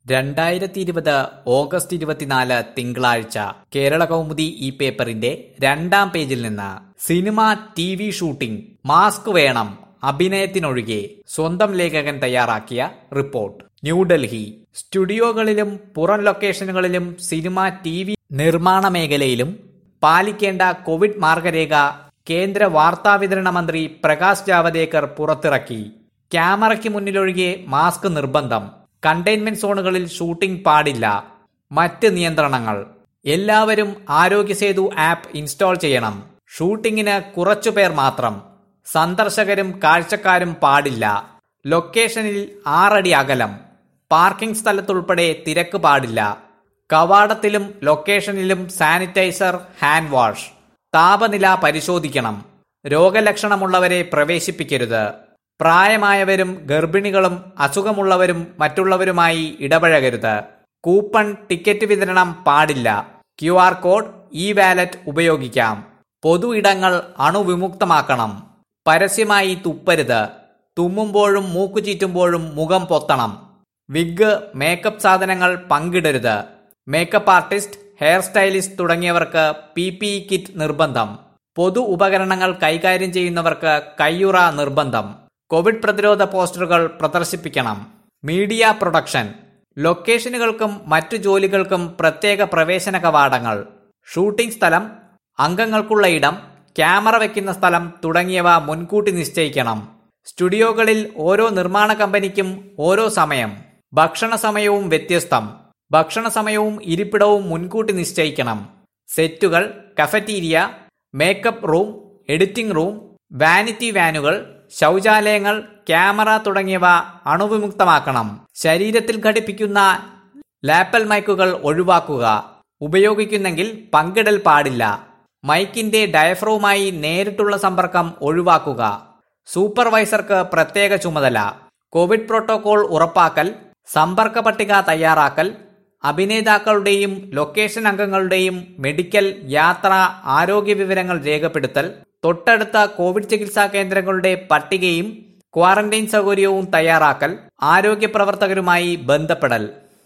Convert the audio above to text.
രണ്ടായിരത്തി ഇരുപത് ഓഗസ്റ്റ് ഇരുപത്തിനാല് തിങ്കളാഴ്ച കേരള കൗമുദി ഈ പേപ്പറിന്റെ രണ്ടാം പേജിൽ നിന്ന് cinema T V shooting mask വേണം അഭിനയത്തിനൊഴികെ സ്വന്തം ലേഖകൻ തയ്യാറാക്കിയ റിപ്പോർട്ട് ന്യൂഡൽഹി സ്റ്റുഡിയോകളിലും പുറം ലൊക്കേഷനുകളിലും സിനിമ ടി വി നിർമ്മാണ മേഖലയിലും പാലിക്കേണ്ട കോവിഡ് മാർഗരേഖ കേന്ദ്ര വാർത്താവിതരണ മന്ത്രി പ്രകാശ് ജാവദേക്കർ പുറത്തിറക്കി ക്യാമറയ്ക്ക് മുന്നിലൊഴികെ മാസ്ക് നിർബന്ധം കണ്ടെയ്ൻമെന്റ് സോണുകളിൽ ഷൂട്ടിംഗ് പാടില്ല മറ്റ് നിയന്ത്രണങ്ങൾ എല്ലാവരും ആരോഗ്യ സേതു ആപ്പ് ഇൻസ്റ്റാൾ ചെയ്യണം ഷൂട്ടിങ്ങിന് കുറച്ചുപേർ മാത്രം സന്ദർശകരും കാഴ്ചക്കാരും പാടില്ല ലൊക്കേഷനിൽ ആറടി അകലം പാർക്കിംഗ് സ്ഥലത്തുൾപ്പെടെ തിരക്ക് പാടില്ല കവാടത്തിലും ലൊക്കേഷനിലും സാനിറ്റൈസർ ഹാൻഡ് വാഷ് താപനില പരിശോധിക്കണം രോഗലക്ഷണമുള്ളവരെ പ്രവേശിപ്പിക്കരുത് പ്രായമായവരും ഗർഭിണികളും അസുഖമുള്ളവരും മറ്റുള്ളവരുമായി ഇടപഴകരുത് കൂപ്പൺ ടിക്കറ്റ് വിതരണം പാടില്ല Q R code E wallet ഉപയോഗിക്കാം പൊതു ഇടങ്ങൾ അണുവിമുക്തമാക്കണം പരസ്യമായി തുപ്പരുത് തുമ്മുമ്പോഴും മൂക്കുചീറ്റുമ്പോഴും മുഖം പൊത്തണം വിഗ് മേക്കപ്പ് സാധനങ്ങൾ പങ്കിടരുത് മേക്കപ്പ് ആർട്ടിസ്റ്റ് ഹെയർ സ്റ്റൈലിസ്റ്റ് തുടങ്ങിയവർക്ക് പി പി ഇ കിറ്റ് നിർബന്ധം പൊതു ഉപകരണങ്ങൾ കൈകാര്യം ചെയ്യുന്നവർക്ക് കയ്യുറ നിർബന്ധം കോവിഡ് പ്രതിരോധ പോസ്റ്ററുകൾ പ്രദർശിപ്പിക്കണം മീഡിയ പ്രൊഡക്ഷൻ ലൊക്കേഷനുകൾക്കും മറ്റു ജോലികൾക്കും പ്രത്യേക പ്രവേശന കവാടങ്ങൾ ഷൂട്ടിംഗ് സ്ഥലം അംഗങ്ങൾക്കുള്ള ഇടം ക്യാമറ വെക്കുന്ന സ്ഥലം തുടങ്ങിയവ മുൻകൂട്ടി നിശ്ചയിക്കണം സ്റ്റുഡിയോകളിൽ ഓരോ നിർമ്മാണ കമ്പനിക്കും ഓരോ സമയം ഭക്ഷണ സമയവും വ്യത്യസ്തം ഭക്ഷണ സമയവും ഇരിപ്പിടവും മുൻകൂട്ടി നിശ്ചയിക്കണം സെറ്റുകൾ cafeteria makeup room editing room vanity വാനുകൾ ശൗചാലയങ്ങൾ ക്യാമറ തുടങ്ങിയവ അണുവിമുക്തമാക്കണം ശരീരത്തിൽ ഘടിപ്പിക്കുന്ന ലാപ്പൽ മൈക്കുകൾ ഒഴിവാക്കുക ഉപയോഗിക്കുന്നെങ്കിൽ പങ്കിടൽ പാടില്ല മൈക്കിന്റെ ഡയഫ്രവുമായി നേരിട്ടുള്ള സമ്പർക്കം ഒഴിവാക്കുക സൂപ്പർവൈസർക്ക് പ്രത്യേക ചുമതല കോവിഡ് പ്രോട്ടോകോൾ ഉറപ്പാക്കൽ സമ്പർക്ക പട്ടിക തയ്യാറാക്കൽ അഭിനേതാക്കളുടെയും ലൊക്കേഷൻ അംഗങ്ങളുടെയും മെഡിക്കൽ യാത്ര ആരോഗ്യ വിവരങ്ങൾ രേഖപ്പെടുത്തൽ തൊട്ടടുത്ത കോവിഡ് ചികിത്സാ കേന്ദ്രങ്ങളുടെ പട്ടികയും ക്വാറന്റൈൻ സൗകര്യവും തയ്യാറാക്കൽ ആരോഗ്യ പ്രവർത്തകരുമായി ബന്ധപ്പെടൽ